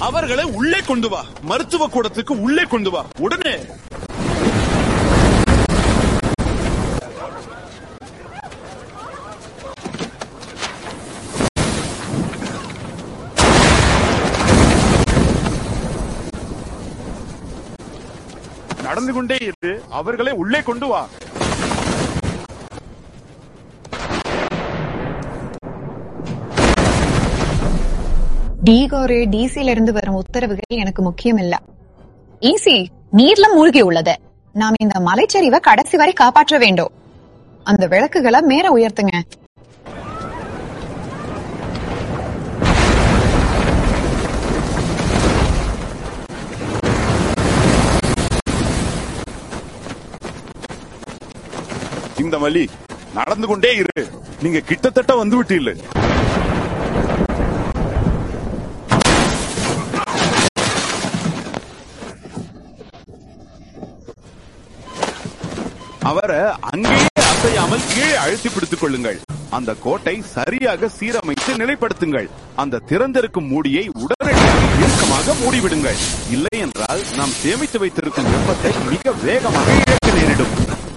அவர்களை உள்ளே கொண்டு வா மருத்துவ கூடத்துக்கு உள்ளே கொண்டு வா உடனே நடந்து கொண்டே இரு அவர்களை உள்ளே கொண்டு வா டிகோரு டிசில இருந்து வரும் உத்தரவுகள் எனக்கு முக்கியம் இல்ல ஈசி நீர்ல மூழ்கி உள்ளது நாம் இந்த மலைச்சரிவை கடைசி வரை காப்பாற்ற வேண்டும் அந்த விளக்குகளை மேல உயர்த்துங்க இந்த வழி நடந்து கொண்டே இரு நீங்க கிட்டத்தட்ட வந்து விட்டீர்கள் அவரை அங்கேயே அசையாமல் கீழே அழுத்தி பிடித்துக் கொள்ளுங்கள் அந்த கோட்டை சரியாக சீரமைத்து நிலைப்படுத்துங்கள் அந்த திறந்திருக்கும் மூடியை உடனடியாக இறுக்கமாக மூடிவிடுங்கள் இல்லை என்றால் நாம் சேமித்து வைத்திருக்கும் வெப்பத்தை மிக வேகமாக இழக்க நேரிடும்